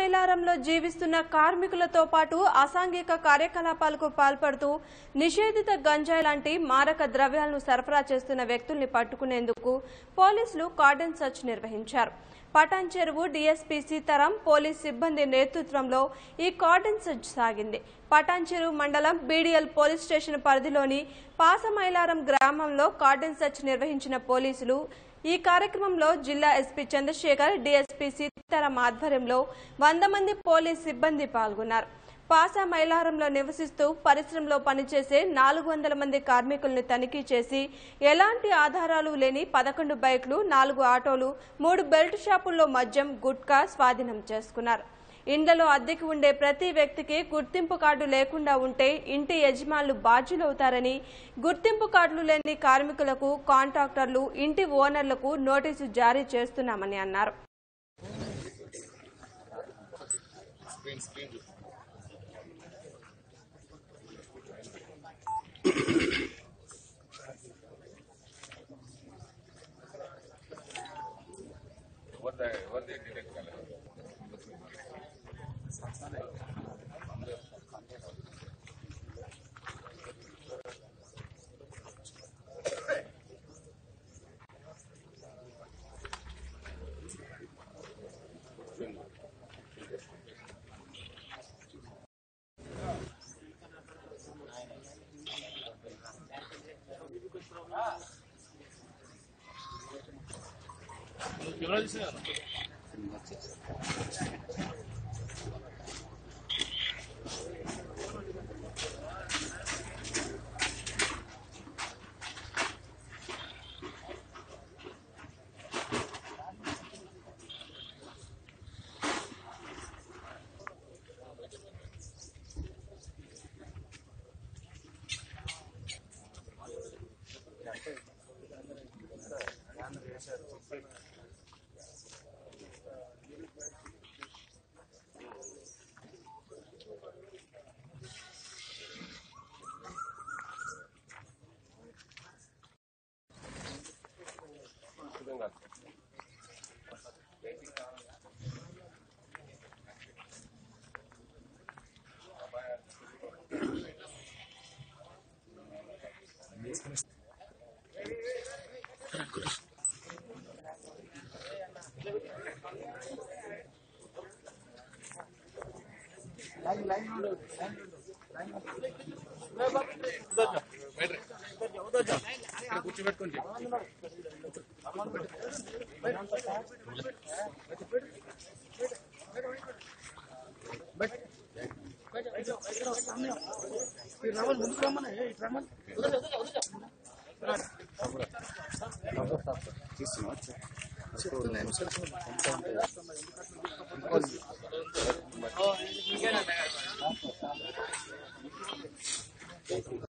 మైలారంలో జీవిస్తున్న కార్మికులతో పాటు అసాంఘిక కార్యకలాపాలకు పాల్పడుతూ నిషేధిత గంజాయి లాంటి మారక ద్రవ్యాలను సరఫరా చేస్తున్న వ్యక్తుల్ని పట్టుకునేందుకు పోలీసులు కార్డన్ సర్చ్ నిర్వహించారు పటాన్ చెరువు డీఎస్పీ సీతారాం పోలీస్ సిబ్బంది నేతృత్వంలో ఈ కార్డన్ సర్చ్ సాగింది పటాన్ చెరువు మండలం బీడీఎల్ పోలీస్ స్టేషన్ పరిధిలోని పాసమైలారం గ్రామంలో కార్డన్ సర్చ్ నిర్వహించిన పోలీసులు ఈ కార్యక్రమంలో జిల్లా ఎస్పీ చంద్రశేఖర్ డీఎస్పీ సీతారాం ఆధ్వర్యంలో వంద మంది పోలీస్ సిబ్బంది పాల్గొన్నారు పాసా మైలారంలో నివసిస్తూ పరిశ్రమలో పనిచేసే నాలుగు వందల మంది కార్మికులను తనిఖీ చేసి ఎలాంటి ఆధారాలు లేని పదకొండు బైక్లు నాలుగు ఆటోలు మూడు బెల్ట్ షాపుల్లో మద్యం గుట్కా స్వాధీనం చేసుకున్నారు ఇండ్లలో అద్దెకి ఉండే ప్రతి వ్యక్తికి గుర్తింపు కార్డు లేకుండా ఉంటే ఇంటి యజమానులు బాధ్యులవుతారని గుర్తింపు కార్డులు లేని కార్మికులకు కాంట్రాక్టర్లు ఇంటి ఓనర్లకు నోటీసు జారీ చేస్తున్నామని అన్నారు